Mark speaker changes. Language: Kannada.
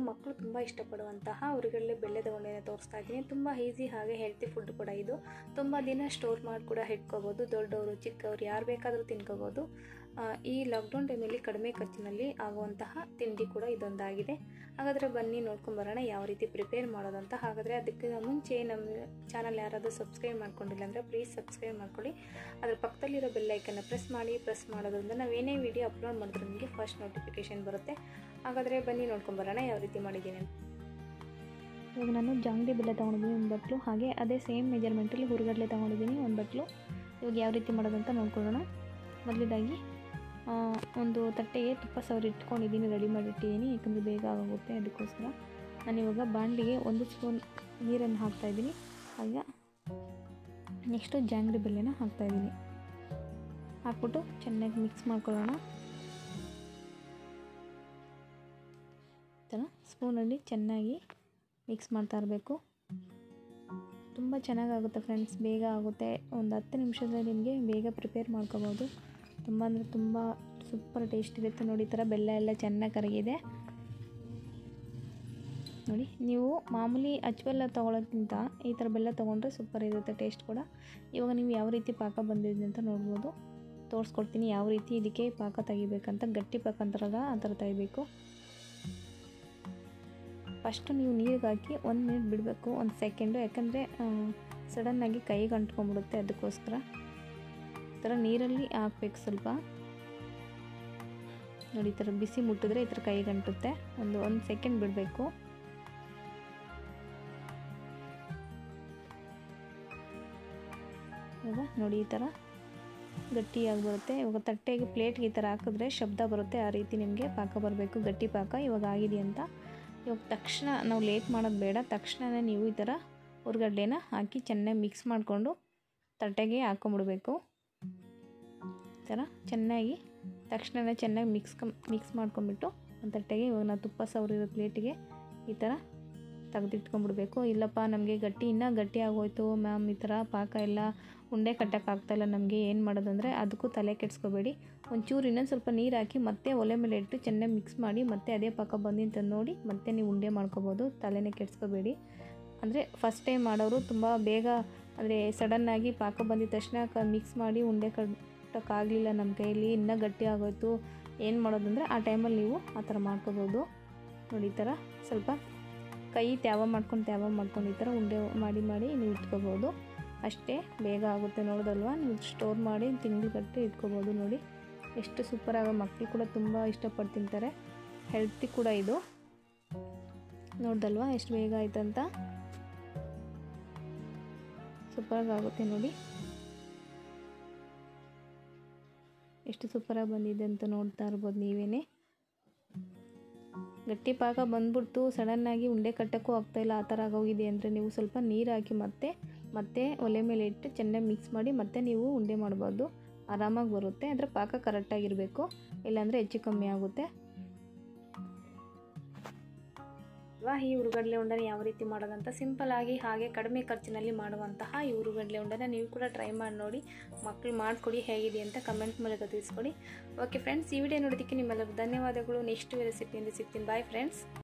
Speaker 1: ಮಕ್ಕಳು ತುಂಬ ಇಷ್ಟಪಡುವಂತಹ ಹುರುಗಡ್ಲೆ ಬೆಲ್ಲದ ಉಂಡೆನ ತೋರಿಸ್ತಾ ಇದ್ದೀನಿ ತುಂಬ ಈಸಿ ಹಾಗೆ ಹೆಲ್ತಿ ಫುಡ್ ಕೂಡ ಇದು ತುಂಬ ದಿನ ಸ್ಟೋರ್ ಮಾಡಿ ಕೂಡ ಇಟ್ಕೋಬೋದು ದೊಡ್ಡವರು ಚಿಕ್ಕವರು ಯಾರು ಬೇಕಾದರೂ ತಿನ್ಕೋಬೋದು ಆ, ಈ ಲಾಕ್ಡೌನ್ ಟೈಮಲ್ಲಿ ಕಡಿಮೆ ಖರ್ಚಿನಲ್ಲಿ ಆಗುವಂತಹ ತಿಂಡಿ ಕೂಡ ಇದೊಂದಾಗಿದೆ ಹಾಗಾದರೆ ಬನ್ನಿ ನೋಡ್ಕೊಂಬರೋಣ ಯಾವ ರೀತಿ ಪ್ರಿಪೇರ್ ಮಾಡೋದಂತ ಹಾಗಾದರೆ ಅದಕ್ಕೆ ಮುಂಚೆ ನಮ್ಮ ಚಾನಲ್ ಯಾರಾದರೂ ಸಬ್ಸ್ಕ್ರೈಬ್ ಮಾಡ್ಕೊಂಡಿಲ್ಲ ಅಂದರೆ ಪ್ಲೀಸ್ ಸಬ್ಸ್ಕ್ರೈಬ್ ಮಾಡ್ಕೊಳ್ಳಿ ಅದ್ರ ಪಕ್ಕದಲ್ಲಿರೋ ಬೆಲ್ಲೈಕನ್ನು ಪ್ರೆಸ್ ಮಾಡಿ ಪ್ರೆಸ್ ಮಾಡೋದ್ರಿಂದ ನಾವು ಏನೇ ವಿಡಿಯೋ ಅಪ್ಲೋಡ್ ಮಾಡಿದ್ರೆ ನಿಮಗೆ ಫಸ್ಟ್ ನೋಟಿಫಿಕೇಶನ್ ಬರುತ್ತೆ ಹಾಗಾದರೆ ಬನ್ನಿ ನೋಡ್ಕೊಂಬರೋಣ ಯಾವ ರೀತಿ ಮಾಡಿದ್ದೀನಿ ಅಂತ
Speaker 2: ಇವಾಗ ನಾನು ಜಾಂಗ್ರಿ ಬೆಲ್ಲ ತೊಗೊಂಡಿದ್ದೀನಿ ಒಂದು ಬಟ್ಲು ಹಾಗೆ ಅದೇ ಸೇಮ್ ಮೆಜರ್ಮೆಂಟಲ್ಲಿ ಹುರುಗಡ್ಲೆ ತೊಗೊಂಡಿದ್ದೀನಿ ಒಂದು ಬಟ್ಲು ಇವಾಗ ಯಾವ ರೀತಿ ಮಾಡೋದಂತ ನೋಡ್ಕೊಳ್ಳೋಣ ಮೊದಲದಾಗಿ ಒಂದು ತಟ್ಟೆಗೆ ತುಪ್ಪ ಸವರಿ ಇಟ್ಕೊಂಡಿದ್ದೀನಿ ರೆಡಿ ಮಾಡಿಟ್ಟಿದ್ದೀನಿ ಯಾಕಂದರೆ ಬೇಗ ಆಗೋಗುತ್ತೆ ಅದಕ್ಕೋಸ್ಕರ ನಾನು ಇವಾಗ ಬಾಣಲಿಗೆ ಒಂದು ಸ್ಪೂನ್ ನೀರನ್ನು ಹಾಕ್ತಾಯಿದ್ದೀನಿ ಆಗ ನೆಕ್ಸ್ಟು ಜಾಂಗ್ರಿ ಬೆಲ್ಲೆನ ಹಾಕ್ತಾಯಿದ್ದೀನಿ ಹಾಕ್ಬಿಟ್ಟು ಚೆನ್ನಾಗಿ ಮಿಕ್ಸ್ ಮಾಡ್ಕೊಳ್ಳೋಣ ಈ ಥರ ಸ್ಪೂನಲ್ಲಿ ಚೆನ್ನಾಗಿ ಮಿಕ್ಸ್ ಮಾಡ್ತಾ ಇರಬೇಕು ತುಂಬ ಚೆನ್ನಾಗಾಗುತ್ತೆ ಫ್ರೆಂಡ್ಸ್ ಬೇಗ ಆಗುತ್ತೆ ಒಂದು ಹತ್ತು ನಿಮಿಷದಲ್ಲಿ ನಿಮಗೆ ಬೇಗ ಪ್ರಿಪೇರ್ ಮಾಡ್ಕೋಬೋದು ತುಂಬ ಅಂದರೆ ತುಂಬ ಸೂಪರ್ ಟೇಸ್ಟ್ ಇರುತ್ತೆ ನೋಡಿ ಈ ಥರ ಬೆಲ್ಲ ಎಲ್ಲ ಚೆನ್ನಾಗಿ ಕರಗಿದೆ ನೋಡಿ ನೀವು ಮಾಮೂಲಿ ಅಚ್ಚಬೆಲ್ಲ ತೊಗೊಳೋಕ್ಕಿಂತ ಈ ಥರ ಬೆಲ್ಲ ತೊಗೊಂಡ್ರೆ ಸೂಪರ್ ಇರುತ್ತೆ ಟೇಸ್ಟ್ ಕೂಡ ಇವಾಗ ನೀವು ಯಾವ ರೀತಿ ಪಾಕ ಬಂದಿದೆ ಅಂತ ನೋಡ್ಬೋದು ತೋರಿಸ್ಕೊಡ್ತೀನಿ ಯಾವ ರೀತಿ ಇದಕ್ಕೆ ಪಾಕ ತೆಗಿಬೇಕಂತ ಗಟ್ಟಿ ಪಾಕ ಅಂತಾರಲ್ಲ ಆ ಥರ ತೆಗಿಬೇಕು ಫಸ್ಟು ನೀವು ನೀರಿಗೆ ಹಾಕಿ ಒಂದು ಮಿನಿಟ್ ಬಿಡಬೇಕು ಒಂದು ಸೆಕೆಂಡು ಯಾಕಂದರೆ ಸಡನ್ನಾಗಿ ಕೈಗೆ ಅಂಟ್ಕೊಂಡ್ಬಿಡುತ್ತೆ ಅದಕ್ಕೋಸ್ಕರ ಈ ಥರ ನೀರಲ್ಲಿ ಹಾಕ್ಬೇಕು ಸ್ವಲ್ಪ ನೋಡಿ ಈ ಥರ ಬಿಸಿ ಮುಟ್ಟಿದ್ರೆ ಈ ಥರ ಕೈಗೆ ಅಂಟುತ್ತೆ ಒಂದು ಒಂದು ಸೆಕೆಂಡ್ ಬಿಡಬೇಕು ಇವಾಗ ನೋಡಿ ಈ ಥರ ಗಟ್ಟಿಯಾಗಿ ಬರುತ್ತೆ ಇವಾಗ ತಟ್ಟೆಗೆ ಪ್ಲೇಟ್ಗೆ ಈ ಥರ ಹಾಕಿದ್ರೆ ಶಬ್ದ ಬರುತ್ತೆ ಆ ರೀತಿ ನಿಮಗೆ ಪಾಕ ಬರಬೇಕು ಗಟ್ಟಿ ಪಾಕ ಇವಾಗ ಆಗಿದೆ ಅಂತ ಇವಾಗ ತಕ್ಷಣ ನಾವು ಲೇಟ್ ಮಾಡೋದು ಬೇಡ ತಕ್ಷಣವೇ ನೀವು ಈ ಥರ ಹುರ್ಗಡ್ಲೆನ ಹಾಕಿ ಚೆನ್ನಾಗಿ ಮಿಕ್ಸ್ ಮಾಡಿಕೊಂಡು ತಟ್ಟೆಗೆ ಹಾಕೊಂಬಿಡ್ಬೇಕು ಈ ಥರ ಚೆನ್ನಾಗಿ ತಕ್ಷಣವೇ ಚೆನ್ನಾಗಿ ಮಿಕ್ಸ್ ಮಿಕ್ಸ್ ಮಾಡ್ಕೊಂಬಿಟ್ಟು ಒಂದು ತಟ್ಟೆಗೆ ಇವಾಗ ನಾವು ತುಪ್ಪ ಸವರಿರೋ ಪ್ಲೇಟಿಗೆ ಈ ಥರ ತೆಗೆದಿಟ್ಕೊಂಡ್ಬಿಡ್ಬೇಕು ಇಲ್ಲಪ್ಪ ನಮಗೆ ಗಟ್ಟಿ ಇನ್ನೂ ಗಟ್ಟಿ ಆಗೋಯ್ತು ಮ್ಯಾಮ್ ಈ ಥರ ಪಾಕ ಎಲ್ಲ ಉಂಡೆ ಕಟ್ಟೋಕ್ಕಾಗ್ತಾಯಿಲ್ಲ ನಮಗೆ ಏನು ಮಾಡೋದಂದರೆ ಅದಕ್ಕೂ ತಲೆ ಕೆಡಿಸ್ಕೋಬೇಡಿ ಒಂಚೂರು ಇನ್ನೊಂದು ಸ್ವಲ್ಪ ನೀರು ಹಾಕಿ ಮತ್ತೆ ಒಲೆ ಮೇಲೆ ಇಟ್ಟು ಚೆನ್ನಾಗಿ ಮಿಕ್ಸ್ ಮಾಡಿ ಮತ್ತೆ ಅದೇ ಪಾಕ ಬಂದಿಂತ ನೋಡಿ ಮತ್ತೆ ನೀವು ಉಂಡೆ ಮಾಡ್ಕೋಬೋದು ತಲೆನೇ ಕೆಡಿಸ್ಕೋಬೇಡಿ ಅಂದರೆ ಫಸ್ಟ್ ಟೈಮ್ ಮಾಡೋರು ತುಂಬ ಬೇಗ ಅಂದರೆ ಸಡನ್ನಾಗಿ ಪಾಕ ಬಂದಿದ ತಕ್ಷಣ ಕ ಮಿಕ್ಸ್ ಮಾಡಿ ಉಂಡೆ ಕಟ್ಟೋಕ್ಕಾಗಲಿಲ್ಲ ನಮ್ಮ ಕೈಯಲ್ಲಿ ಇನ್ನೂ ಗಟ್ಟಿ ಆಗೋಯ್ತು ಏನು ಮಾಡೋದಂದರೆ ಆ ಟೈಮಲ್ಲಿ ನೀವು ಆ ಥರ ಮಾಡ್ಕೋಬೋದು ನೋಡಿ ಈ ಥರ ಸ್ವಲ್ಪ ಕೈ ತ್ಯಾವ ಮಾಡ್ಕೊಂಡು ತ್ಯಾವ ಮಾಡ್ಕೊಂಡು ಈ ಥರ ಉಂಡೆ ಮಾಡಿ ಮಾಡಿ ನೀವು ಇಟ್ಕೋಬೋದು ಅಷ್ಟೇ ಬೇಗ ಆಗುತ್ತೆ ನೋಡೋದಲ್ವಾ ನೀವು ಸ್ಟೋರ್ ಮಾಡಿ ತಿಂಗ್ಳುಗಟ್ಟೆ ಇಟ್ಕೋಬೋದು ನೋಡಿ ಎಷ್ಟು ಸೂಪರಾಗಿ ಮಕ್ಕಳು ಕೂಡ ತುಂಬ ಇಷ್ಟಪಟ್ಟು ತಿಂತಾರೆ ಹೆಲ್ತಿ ಕೂಡ ಇದು ನೋಡ್ದಲ್ವಾ ಎಷ್ಟು ಬೇಗ ಆಯ್ತಂತ ಸೂಪರಾಗಿ ಆಗುತ್ತೆ ನೋಡಿ ಎಷ್ಟು ಸೂಪರಾಗಿ ಬಂದಿದೆ ಅಂತ ನೋಡ್ತಾ ಇರ್ಬೋದು ನೀವೇ ಗಟ್ಟಿ ಪಾಕ ಬಂದ್ಬಿಡ್ತು ಸಡನ್ನಾಗಿ ಉಂಡೆ ಕಟ್ಟೋಕ್ಕೂ ಆಗ್ತಾಯಿಲ್ಲ ಆ ಥರ ಆಗೋಗಿದೆ ಅಂದರೆ ನೀವು ಸ್ವಲ್ಪ ನೀರು ಹಾಕಿ ಮತ್ತೆ ಮತ್ತೆ ಒಲೆ ಮೇಲೆ ಇಟ್ಟು ಚೆನ್ನಾಗಿ ಮಿಕ್ಸ್ ಮಾಡಿ ಮತ್ತೆ ನೀವು ಉಂಡೆ ಮಾಡ್ಬೋದು ಆರಾಮಾಗಿ ಬರುತ್ತೆ ಅಂದರೆ ಪಾಕ ಕರೆಕ್ಟಾಗಿರಬೇಕು ಇಲ್ಲಾಂದರೆ ಹೆಚ್ಚು ಕಮ್ಮಿ ಆಗುತ್ತೆ
Speaker 1: ಅಲ್ವಾ ಈ ಉರುಗಡ್ಲೆ ಉಂಡನ ಯಾವ ರೀತಿ ಮಾಡೋದಂತ ಸಿಂಪಲ್ ಆಗಿ ಹಾಗೆ ಕಡಿಮೆ ಖರ್ಚಿನಲ್ಲಿ ಮಾಡುವಂತಹ ಈ ಉರುಗಡ್ಲೆ ಉಂಡನ ನೀವು ಕೂಡ ಟ್ರೈ ಮಾಡಿ ನೋಡಿ ಮಕ್ಕಳು ಮಾಡಿಕೊಡಿ ಹೇಗಿದೆ ಅಂತ ಕಮೆಂಟ್ ಮೂಲಕ ತಿಳಿಸ್ಕೊಡಿ ಓಕೆ ಫ್ರೆಂಡ್ಸ್ ಈ ವಿಡಿಯೋ ನೋಡೋದಕ್ಕೆ ನಿಮ್ಮೆಲ್ಲರಿಗೂ ಧನ್ಯವಾದಗಳು ನೆಕ್ಸ್ಟ್ ರೆಸಿಪಿಯಿಂದ ಸಿಗ್ತೀನಿ ಬಾಯ್ ಫ್ರೆಂಡ್ಸ್